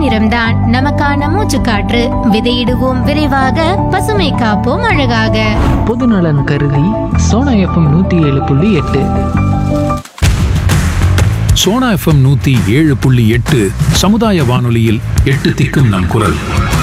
நிறம்தான் நமக்கான மூச்சுக்காற்று விதையிடுவோம் விரைவாக பசுமை காப்போம் அழகாக பொதுநலன் கருதி சோனா எஃப்எம் நூற்றி ஏழு புள்ளி எட்டு சோனா எஃப்எம் நூத்தி ஏழு புள்ளி எட்டு சமுதாய வானொலியில் எட்டு திக்கும் நம் குரல்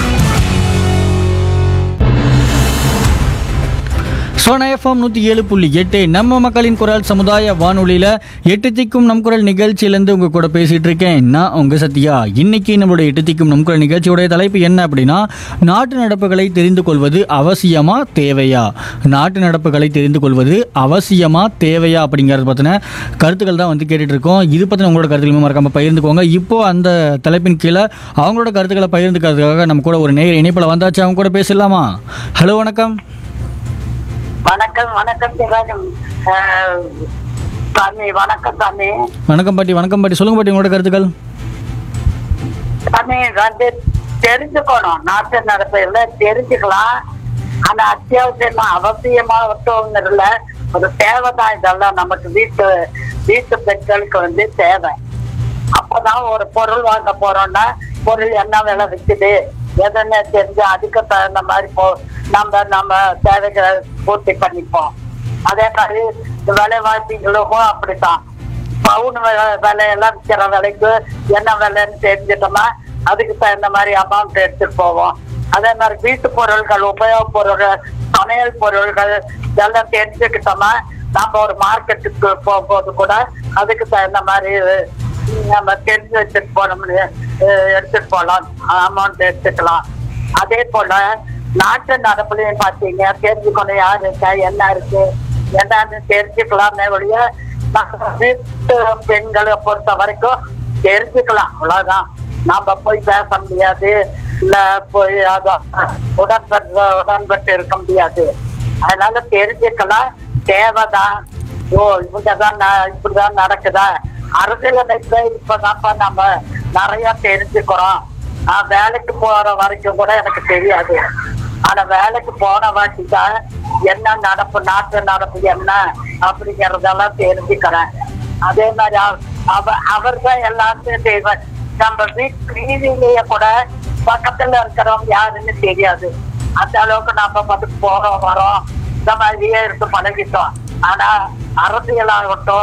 சோனா எஃப்எம் நூற்றி ஏழு புள்ளி எட்டு நம்ம மக்களின் குரல் சமுதாய வானொலியில் எட்டு திக்கும் நம் குரல் நிகழ்ச்சியிலேருந்து உங்கள் கூட பேசிகிட்டு இருக்கேன் நான் உங்கள் சத்யா இன்னைக்கு நம்மளுடைய எட்டு திக்கும் நம் குரல் நிகழ்ச்சியோடைய தலைப்பு என்ன அப்படின்னா நாட்டு நடப்புகளை தெரிந்து கொள்வது அவசியமா தேவையா நாட்டு நடப்புகளை தெரிந்து கொள்வது அவசியமா தேவையா அப்படிங்கிறது பற்றின கருத்துக்கள் தான் வந்து கேட்டுட்டு இருக்கோம் இது பற்றின உங்களோட கருத்துக்களுமே மறக்காம பகிர்ந்துக்கோங்க இப்போ அந்த தலைப்பின் கீழே அவங்களோட கருத்துக்களை பகிர்ந்துக்கிறதுக்காக நம்ம கூட ஒரு நேர இணைப்பில் வந்தாச்சு அவங்க கூட பேசலாமா ஹலோ வணக்கம் வணக்கம் வணக்கம் சிவாஜம் அஹ், சாமி வணக்கம் சாமி வணக்கம் பாட்டி வணக்கம் பாட்டி சொல்லுங்க பாட்டி உங்களோட கருத்துக்கள் சாமி வந்து தெரிஞ்சுக்கணும் நாட்டு நடப்பையில தெரிஞ்சுக்கலாம் ஆனா அத்தியாவசியமா அவசியமா ஒருத்தவங்கல ஒரு தேவைதான் இதெல்லாம் நமக்கு வீட்டு வீட்டு பெண்களுக்கு வந்து தேவை அப்பதான் ஒரு பொருள் வாங்க போறோம்னா பொருள் என்ன விலை விக்குது எதுன்னு தெரிஞ்சு அதுக்கு தகுந்த மாதிரி போ நம்ம நம்ம தேவைகளை பூர்த்தி பண்ணிப்போம் அதே மாதிரி விலைவாசிகளும் அப்படித்தான் பவுன் விலை விலையெல்லாம் விற்கிற விலைக்கு என்ன விலைன்னு தெரிஞ்சிட்டோம்னா அதுக்கு தகுந்த மாதிரி அமௌண்ட் எடுத்துட்டு போவோம் அதே மாதிரி வீட்டு பொருள்கள் உபயோக பொருள்கள் சமையல் பொருள்கள் இதெல்லாம் தெரிஞ்சுக்கிட்டோம்னா நம்ம ஒரு மார்க்கெட்டுக்கு போகும்போது கூட அதுக்கு தகுந்த மாதிரி நம்ம தெரிஞ்சு வச்சுட்டு போனோம்னு அஹ், எடுத்துட்டு போகலாம் அமௌண்ட் எடுத்துக்கலாம் அதே போல நாட்டு நடப்புலையும் பாத்தீங்க தெரிஞ்சுக்கணும் யாரு இருக்கா என்ன இருக்கு என்னன்னு தெரிஞ்சுக்கலாமே ஒழிய நம்ம வீட்டு பெண்களை பொறுத்த வரைக்கும் தெரிஞ்சுக்கலாம் அவ்வளவுதான் நாம போய் பேச முடியாது இல்ல போய் அதான் உடன்பட்டு உடன்பட்டு இருக்க முடியாது அதனால தெரிஞ்சுக்கலாம் தேவைதான் ஓ இவங்கதான் ந- இப்படிதான் நடக்குதா அரசியலமைப்புல இப்பதான்ப்பா நம்ம நிறைய தெரிஞ்சுக்கிறோம் நான் வேலைக்கு போற வரைக்கும் கூட எனக்கு தெரியாது ஆனா வேலைக்கு போன வாட்டி தான் என்ன நடப்பு நாட்டு நடப்பு என்ன அப்படிங்கறதெல்லாம் தெரிஞ்சுக்கிறேன் அதே மாதிரி அவ- அவ அவர் தான் எல்லாத்தையும் செய்வார் நம்ம வீட்டு வீதியிலேயே கூட பக்கத்துல இருக்கிறவங்க யாருன்னு தெரியாது அந்த அளவுக்கு நம்ம மட்டும் போறோம் வரோம் இந்த மாதிரியே இருந்து பழகிட்டோம் ஆனா அரசியலாகட்டும்